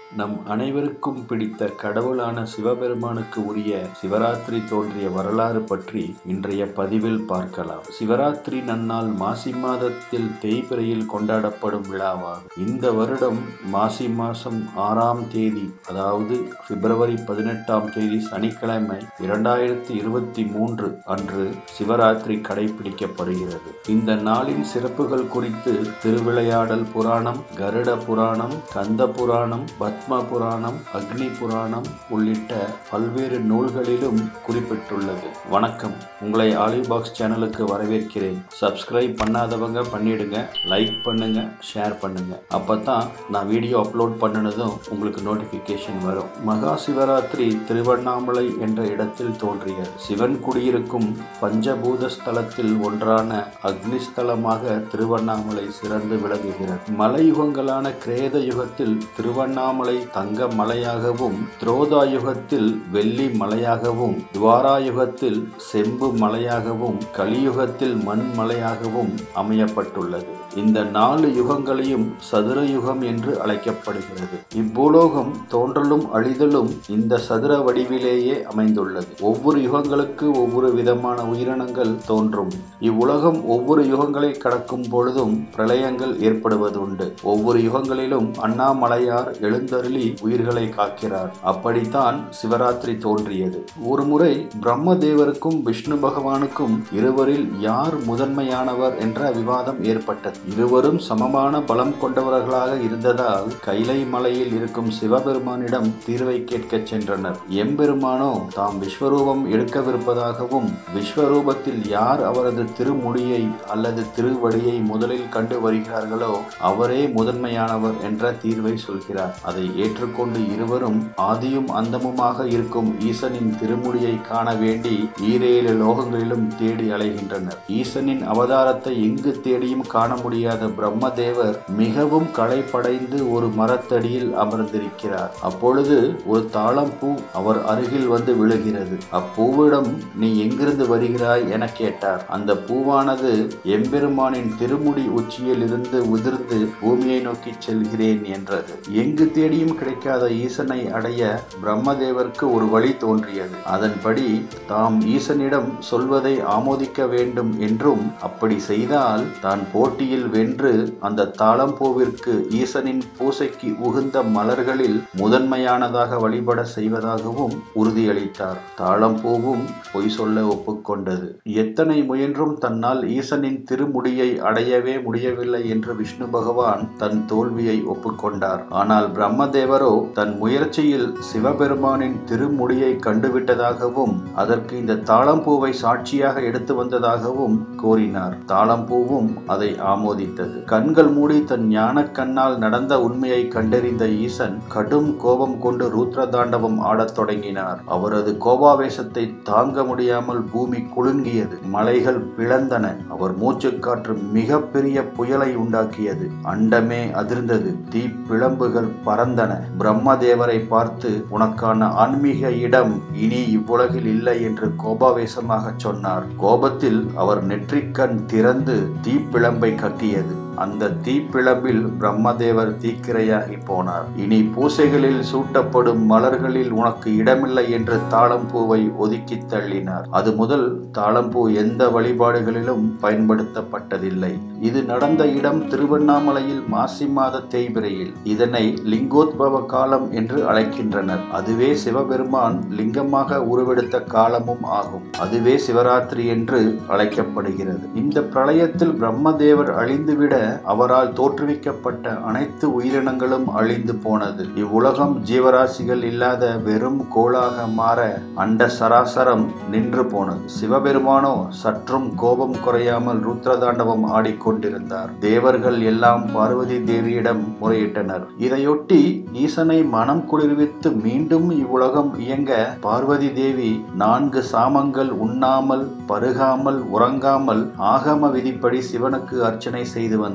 நம் அனைவருக்கும் பிடித்த கடவுளான சிவபெருமானுக்கு உரிய சிவராத்திரி தோன்றிய வரலாறு பற்றி இன்றைய பதிவில் பார்க்கலாம் சிவராத்திரி நன்னாள் மாசி மாதத்தில் தேய்பிரையில் கொண்டாடப்படும் விழாவாகும் இந்த வருடம் மாசி மாதம் ஆறாம் தேதி அதாவது பிப்ரவரி பதினெட்டாம் தேதி சனிக்கிழமை இரண்டாயிரத்தி இருபத்தி மூன்று அன்று சிவராத்திரி கடைபிடிக்கப்படுகிறது இந்த நாளின் சிறப்புகள் குறித்து திருவிளையாடல் புராணம் கருட புராணம் கந்த புராணம் பத்ம புராணம் அக்னி புராணம் உள்ளிட்ட பல்வேறு நூல்களிலும் குறிப்பிட்டுள்ளது வணக்கம் உங்களை ஆலிவ் பாக்ஸ் சேனலுக்கு வரவேற்கிறேன் சப்ஸ்கிரைப் பண்ணாதவங்க பண்ணிடுங்க லைக் பண்ணுங்க ஷேர் பண்ணுங்க அப்பதான் நான் வீடியோ அப்லோட் பண்ணினதும் உங்களுக்கு நோட்டிபிகேஷன் வரும் மகா சிவராத்திரி திருவண்ணாமலை என்ற இடத்தில் தோன்றியது சிவன் குடியிருக்கும் பஞ்சபூத ஸ்தலத்தில் ஒன்றான அக்னிஸ்தலமாக திருவண்ணாமலை சிறந்து விளங்குகிறது மலையுகங்களான கிரேத யுகத்தில் திருவண்ணாமலை தங்க மலையாகவும் துரோதா யுகத்தில் வெள்ளி மலையாகவும் துவாரா யுகத்தில் செம்பு மலையாகவும் கலியுகத்தில் மண் மலையாகவும் அமையப்பட்டுள்ளது இந்த நாலு யுகங்களையும் சதுர யுகம் என்று அழைக்கப்படுகிறது இப்பூலோகம் தோன்றலும் அழிதலும் இந்த சதுர வடிவிலேயே அமைந்துள்ளது ஒவ்வொரு யுகங்களுக்கு ஒவ்வொரு விதமான உயிரினங்கள் தோன்றும் இவ்வுலகம் ஒவ்வொரு யுகங்களை கடக்கும் பொழுதும் பிரளயங்கள் ஏற்படுவது உண்டு ஒவ்வொரு யுகங்களிலும் அண்ணாமலையார் எழுந்தருளி உயிர்களை காக்கிறார் அப்படித்தான் சிவராத்திரி தோன்றியது ஒரு முறை பிரம்மதேவருக்கும் விஷ்ணு பகவானுக்கும் இருவரில் யார் முதன்மையானவர் என்ற விவாதம் ஏற்பட்டது இருவரும் சமமான பலம் கொண்டவர்களாக இருந்ததால் கைலை மலையில் இருக்கும் சிவபெருமானிடம் தீர்வை கேட்கச் சென்றனர் எம்பெருமானோ தாம் விஸ்வரூபம் எடுக்கவிருப்பதாகவும் விஸ்வரூபத்தில் யார் அவரது திருமுடியை அல்லது திருவடியை முதலில் கண்டு வருகிறார்களோ அவரே முதன்மையானவர் என்ற தீர்வை சொல்கிறார் அதை ஏற்றுக்கொண்டு இருவரும் ஆதியும் அந்தமுமாக இருக்கும் ஈசனின் திருமுடியை காண வேண்டி ஈரேழு லோகங்களிலும் தேடி அலைகின்றனர் ஈசனின் அவதாரத்தை எங்கு தேடியும் காண முடியாத பிரம்மதேவர் மிகவும் களைப்படைந்து ஒரு மரத்தடியில் அமர்ந்திருக்கிறார் அப்பொழுது ஒரு தாளம்பூ அவர் அருகில் வந்து விழுகிறது அப்பூவிடம் நீ எங்கிருந்து வருகிறாய் என கேட்டார் அந்த பூவானது எம்பெருமானின் திருமுடி உச்சியில் இருந்து உதிர்ந்து பூமியை நோக்கி செல்கிறேன் என்றது எங்கு தேடியும் கிடைக்காத ஈசனை அடைய பிரம்மதேவருக்கு ஒரு வழி தோன்றியது அதன்படி தாம் ஈசனிடம் சொல்வதை ஆமோதிக்க வேண்டும் என்றும் அப்படி செய்தால் தான் போட்டியில் வென்று அந்த தாளம்பூவிற்கு ஈசனின் பூசைக்கு உகுந்த மலர்களில் முதன்மையானதாக வழிபட செய்வதாகவும் உறுதியளித்தார் தாளம்பூவும் பொய் சொல்ல ஒப்புக்கொண்டது எத்தனை முயன்றும் தன்னால் ஈசனின் திருமுடியை அடையவே முடியவில்லை என்று விஷ்ணு பகவான் தன் தோல்வியை ஒப்புக்கொண்டார் ஆனால் பிரம்மதேவரோ தன் முயற்சியில் சிவபெருமானின் திருமுடியை கண்டுவிட்டதாகவும் அதற்கு இந்த தாளம்பூவை சாட்சியாக எடுத்து வந்ததாகவும் கூறினார் தாளம்பூவும் அதை ஆமோதித்தது கண்கள் மூடி தன் ஞான கண்ணால் நடந்த உண்மையை கண்டறிந்த ஈசன் கடும் கோபம் கொண்டு ரூத்ர தாண்டவம் ஆடத் தொடங்கினார் அவரது கோபாவேசத்தை தாங்க முடியாமல் பூமி குலுங்கியது மலைகள் பிளந்தன அவர் மூச்சுக்காற்று மிகப்பெரிய புயலை உண்டாக்கியது அண்டமே அதிர்ந்தது தீப்பிழம்புகள் பறந்தன பிரம்மதேவரை பார்த்து உனக்கான ஆன்மீக இடம் இனி இவ்வுலகில் இல்லை என்று கோபாவேசமாக சொன்னார் கோபத்தில் அவர் நெற்றிக்கண் திறந்து தீப்பிழம்பை கக்கியது அந்த தீப்பிழம்பில் பிரம்மதேவர் தீக்கிரையாகி போனார் இனி பூசைகளில் சூட்டப்படும் மலர்களில் உனக்கு இடமில்லை என்று தாளம்பூவை ஒதுக்கி தள்ளினார் அது முதல் தாளம்பூ எந்த வழிபாடுகளிலும் பயன்படுத்தப்பட்டதில்லை இது நடந்த இடம் திருவண்ணாமலையில் மாசி மாத தேய்பிரையில் இதனை லிங்கோத்பவ காலம் என்று அழைக்கின்றனர் அதுவே சிவபெருமான் லிங்கமாக உருவெடுத்த காலமும் ஆகும் அதுவே சிவராத்திரி என்று அழைக்கப்படுகிறது இந்த பிரளயத்தில் பிரம்மதேவர் அழிந்துவிட அவரால் தோற்றுவிக்கப்பட்ட அனைத்து உயிரினங்களும் அழிந்து போனது இவ்வுலகம் ஜீவராசிகள் இல்லாத வெறும் கோளாக மாற அண்ட சராசரம் நின்று போனது சிவபெருமானோ சற்றும் கோபம் குறையாமல் ருத்ரதாண்டவம் ஆடிக்கொண்டிருந்தார் தேவர்கள் எல்லாம் பார்வதி தேவியிடம் முறையிட்டனர் இதையொட்டி ஈசனை மனம் குளிர்வித்து மீண்டும் இவ்வுலகம் இயங்க பார்வதி தேவி நான்கு சாமங்கள் உண்ணாமல் பருகாமல் உறங்காமல் ஆகம விதிப்படி சிவனுக்கு அர்ச்சனை செய்து வந்தார்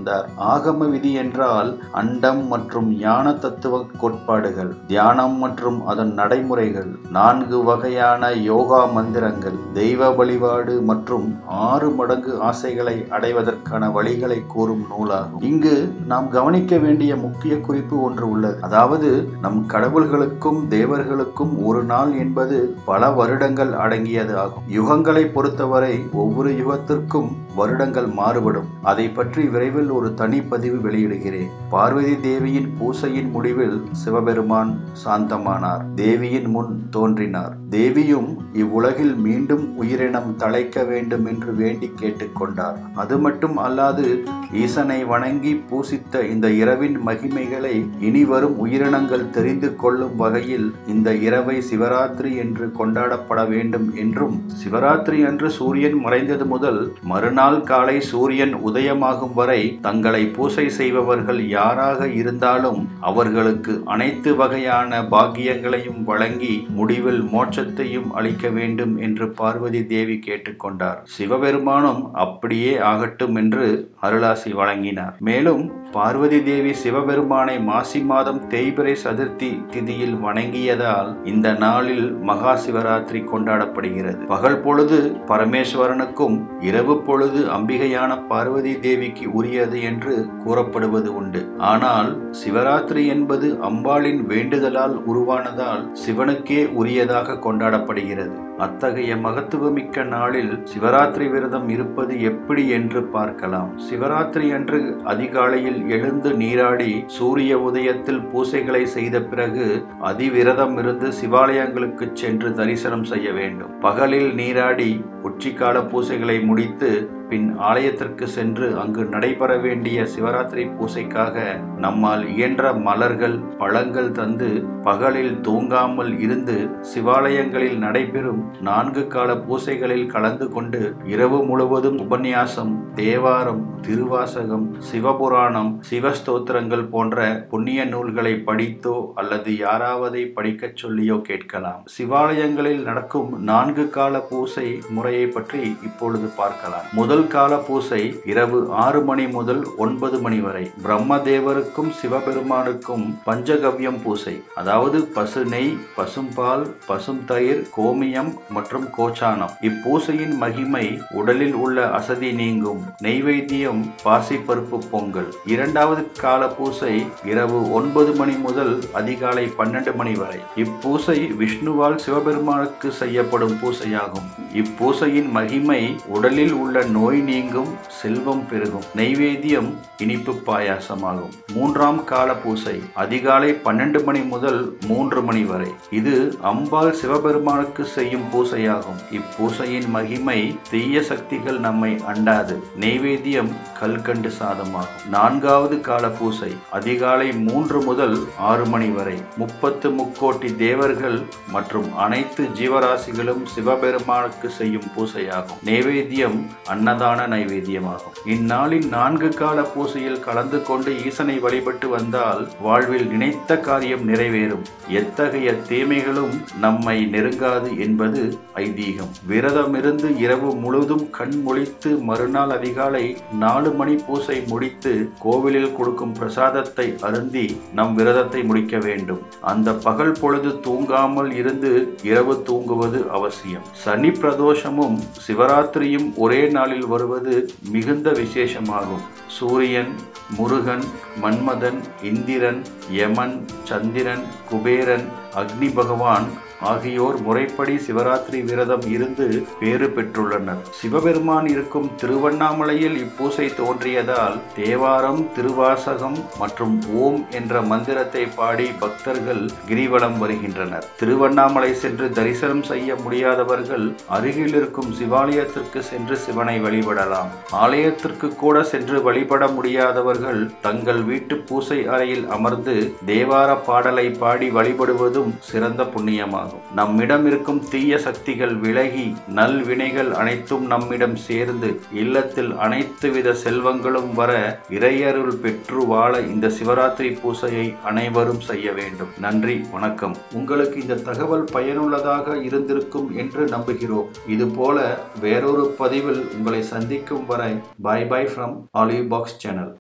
வந்தார் ஆகம விதி என்றால் அண்டம் மற்றும் ஞான தத்துவ கோட்பாடுகள் தியானம் மற்றும் அதன் நடைமுறைகள் நான்கு வகையான யோகா மந்திரங்கள் தெய்வ வழிபாடு மற்றும் ஆறு மடங்கு ஆசைகளை அடைவதற்கான வழிகளை கூறும் நூலாகும் இங்கு நாம் கவனிக்க வேண்டிய முக்கிய குறிப்பு ஒன்று உள்ளது அதாவது நம் கடவுள்களுக்கும் தேவர்களுக்கும் ஒரு நாள் என்பது பல வருடங்கள் அடங்கியது ஆகும் யுகங்களை பொறுத்தவரை ஒவ்வொரு யுகத்திற்கும் வருடங்கள் மாறுபடும் அதை பற்றி விரைவில் ஒரு தனிப்பதிவு வெளியிடுகிறேன் பார்வதி தேவியின் பூசையின் முடிவில் சிவபெருமான் சாந்தமானார் தேவியின் முன் தோன்றினார் தேவியும் இவ்வுலகில் மீண்டும் உயிரினம் தழைக்க வேண்டும் என்று வேண்டி கேட்டுக்கொண்டார் அது மட்டும் அல்லாது ஈசனை வணங்கி பூசித்த இந்த இரவின் மகிமைகளை இனி வரும் உயிரினங்கள் தெரிந்து கொள்ளும் வகையில் இந்த இரவை சிவராத்திரி என்று கொண்டாடப்பட வேண்டும் என்றும் சிவராத்திரி அன்று சூரியன் மறைந்தது முதல் மறுநாள் காலை சூரியன் உதயமாகும் வரை தங்களை பூசை செய்பவர்கள் யாராக இருந்தாலும் அவர்களுக்கு அனைத்து வகையான பாக்கியங்களையும் வழங்கி முடிவில் மோட்சத்தையும் அளிக்க வேண்டும் என்று பார்வதி தேவி கேட்டுக்கொண்டார் சிவபெருமானும் அப்படியே ஆகட்டும் என்று அருளாசி வழங்கினார் மேலும் பார்வதி தேவி சிவபெருமானை மாசி மாதம் தேய்பிரை சதுர்த்தி திதியில் வணங்கியதால் இந்த நாளில் மகா சிவராத்திரி கொண்டாடப்படுகிறது பகல் பொழுது பரமேஸ்வரனுக்கும் இரவு பொழுது அம்பிகையான பார்வதி தேவிக்கு உரியது என்று கூறப்படுவது உண்டு ஆனால் சிவராத்திரி என்பது அம்பாளின் வேண்டுதலால் உருவானதால் சிவனுக்கே உரியதாக கொண்டாடப்படுகிறது அத்தகைய மகத்துவமிக்க நாளில் சிவராத்திரி விரதம் இருப்பது எப்படி என்று பார்க்கலாம் சிவராத்திரி அன்று அதிகாலையில் எழுந்து நீராடி சூரிய உதயத்தில் பூசைகளை செய்த பிறகு அதிவிரதம் இருந்து சிவாலயங்களுக்கு சென்று தரிசனம் செய்ய வேண்டும் பகலில் நீராடி உச்சிக்கால பூசைகளை முடித்து பின் ஆலயத்திற்கு சென்று அங்கு நடைபெற வேண்டிய சிவராத்திரி பூசைக்காக நம்மால் இயன்ற மலர்கள் பழங்கள் தந்து பகலில் தூங்காமல் இருந்து சிவாலயங்களில் நடைபெறும் நான்கு கால பூசைகளில் கலந்து கொண்டு இரவு முழுவதும் உபன்யாசம் தேவாரம் திருவாசகம் சிவபுராணம் சிவஸ்தோத்திரங்கள் போன்ற புண்ணிய நூல்களை படித்தோ அல்லது யாராவதை படிக்கச் சொல்லியோ கேட்கலாம் சிவாலயங்களில் நடக்கும் நான்கு கால பூசை முறையை பற்றி இப்பொழுது பார்க்கலாம் முதல் கால பூசை இரவு ஆறு மணி முதல் ஒன்பது மணி வரை பிரம்மதேவருக்கும் சிவபெருமானுக்கும் பஞ்சகவ்யம் பூசை அதாவது பசு நெய் பசும்பால் பசும் தயிர் கோமியம் மற்றும் கோச்சானம் இப்பூசையின் மகிமை உடலில் உள்ள அசதி நீங்கும் நெய்வேத்தியம் பாசிப்பருப்பு பொங்கல் இரண்டாவது கால பூசை இரவு ஒன்பது மணி முதல் அதிகாலை பன்னெண்டு மணி வரை இப்பூசை விஷ்ணுவால் சிவபெருமானுக்கு செய்யப்படும் பூசையாகும் இப்பூசையின் மகிமை உடலில் உள்ள நோய் நீங்கும் செல்வம் பெருகும் நெய்வேத்தியம் இனிப்பு பாயாசமாகும் மூன்றாம் கால பூசை அதிகாலை பன்னெண்டு மணி முதல் மூன்று மணி வரை இது அம்பாள் சிவபெருமானுக்கு செய்யும் பூசையாகும் இப்பூசையின் மகிமை தீய சக்திகள் நம்மை அண்டாது நெய்வேத்தியம் கல்கண்டு சாதமாகும் நான்காவது கால பூசை அதிகாலை மூன்று முதல் ஆறு மணி வரை முப்பத்து முக்கோட்டி தேவர்கள் மற்றும் அனைத்து ஜீவராசிகளும் சிவபெருமானுக்கு செய்யும் பூசையாகும் நெய்வேத்தியம் அன்னதான நைவேத்தியமாகும் இந்நாளின் நான்கு கால பூசையில் கலந்து கொண்டு ஈசனை வழிபட்டு வந்தால் வாழ்வில் நினைத்த காரியம் நிறைவேறும் எத்தகைய தீமைகளும் நம்மை நெருங்காது என்பது ஐதீகம் விரதமிருந்து இரவு முழுதும் கண் முழித்து மறுநாள் அதிகாலை நாலு மணி பூசை முடித்து கோவிலில் கொடுக்கும் பிரசாதத்தை அருந்தி நம் விரதத்தை முடிக்க வேண்டும் அந்த பகல் பொழுது தூங்காமல் இருந்து இரவு தூங்குவது அவசியம் சனி பிரதோஷமும் சிவராத்திரியும் ஒரே நாளில் வருவது மிகுந்த விசேஷமாகும் சூரியன் முருகன் மன்மதன் இந்திரன் யமன் சந்திரன் குபேரன் அக்னி பகவான் ஆகியோர் முறைப்படி சிவராத்திரி விரதம் இருந்து பேறு பெற்றுள்ளனர் சிவபெருமான் இருக்கும் திருவண்ணாமலையில் இப்பூசை தோன்றியதால் தேவாரம் திருவாசகம் மற்றும் ஓம் என்ற மந்திரத்தை பாடி பக்தர்கள் கிரிவலம் வருகின்றனர் திருவண்ணாமலை சென்று தரிசனம் செய்ய முடியாதவர்கள் அருகில் இருக்கும் சிவாலயத்திற்கு சென்று சிவனை வழிபடலாம் ஆலயத்திற்கு கூட சென்று வழிபட முடியாதவர்கள் தங்கள் வீட்டு பூசை அறையில் அமர்ந்து தேவார பாடலை பாடி வழிபடுவதும் சிறந்த புண்ணியமாகும் ஆகும் நம்மிடம் இருக்கும் தீய சக்திகள் விலகி நல் வினைகள் அனைத்தும் நம்மிடம் சேர்ந்து இல்லத்தில் அனைத்து வித செல்வங்களும் வர இறையருள் பெற்று வாழ இந்த சிவராத்திரி பூசையை அனைவரும் செய்ய வேண்டும் நன்றி வணக்கம் உங்களுக்கு இந்த தகவல் பயனுள்ளதாக இருந்திருக்கும் என்று நம்புகிறோம் இதுபோல வேறொரு பதிவில் உங்களை சந்திக்கும் வரை bye bye from Olive Box channel